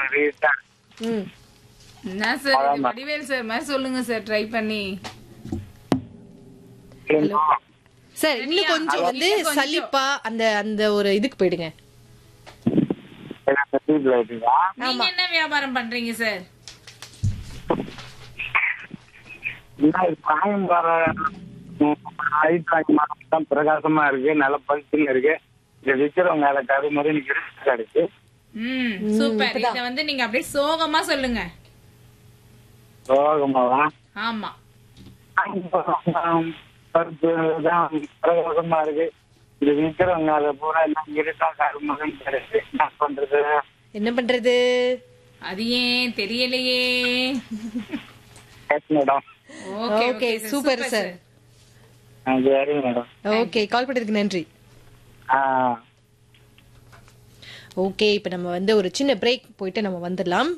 Rita ம் என்ன sir இது ஆமா. வடிவேல் சார் மாதிரி சொல்லுங்க சார் ட்ரை பண்ணி சார் இன்னும் கொஞ்சம் வந்து இன்னும் கொஞ்சம். சலிப்பா அந்த அந்த ஒரு இதுக்கு போயிடுங்க வீட்டுல இருக்குதா நீங்க என்ன வியாபாரம் பண்றீங்க சார் சாயம் வர தான் பிரகாசமா இருக்கு நல்ல பளிச்சுன்னு இருக்கு இதை விக்கிறவங்க அதை கருமுறை கிடைக்கு ம் சூப்பர் இத வந்து நீங்க அப்படியே சோகமா சொல்லுங்க சோகமாவா ஆமா பருப்பு தான் பிரகாசமா இருக்கு இது விக்கிறவங்க அதை பூரா எல்லாம் இருட்டா கருமுறை கிடைக்கு என்ன பண்றது என்ன பண்றது அது ஏன் தெரியலையே madam okay okay super sir சரி மேடம் ஓகே கால் பண்ணதுக்கு நன்றி ஆஹ் ஓகே இப்போ நம்ம வந்து ஒரு சின்ன பிரேக் போயிட்டு நம்ம வந்துடலாம்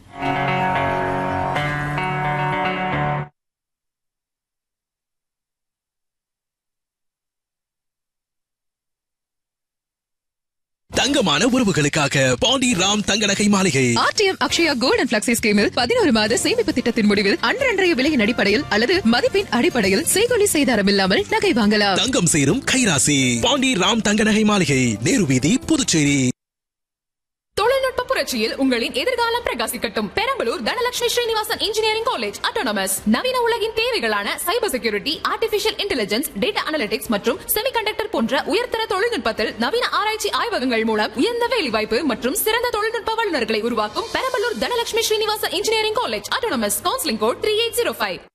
தங்கமான உறவுகளுக்காக பாண்டி ராம் தங்க நகை மாளிகை RTM Akshaya gold and flexi ஸ்கீமில் பதினோரு மாத சேமிப்பு திட்டத்தின் முடிவில் அன்றன்றைய விலையின் அடிப்படையில் அல்லது மதிப்பின் அடிப்படையில் செய்கொலி செய்தாரம் இல்லாமல் நகை வாங்கலாம் தங்கம் சேரும் கைராசி பாண்டி ராம் தங்க நகை மாளிகை நேரு வீதி புதுச்சேரி தொழில்நுட்ப புரட்சியில் உங்களின் எதிர்காலம் பிரகாசிக்கட்டும் Perambalur Dhanalakshmi Srinivasan engineering college autonomous நவீன உலகின் தேவைகளான cyber security artificial intelligence data analytics மற்றும் செமிகண்டக்டர் போன்ற உயர்தர தொழில்நுட்பத்தில் நவீன ஆராய்ச்சி ஆய்வகங்கள் மூலம் உயர்ந்த வேலைவாய்ப்பு மற்றும் சிறந்த தொழில்நுட்ப வல்லுநர்களை உருவாக்கும் Perambalur Dhanalakshmi Srinivasan engineering college autonomous counselling code three eight zero five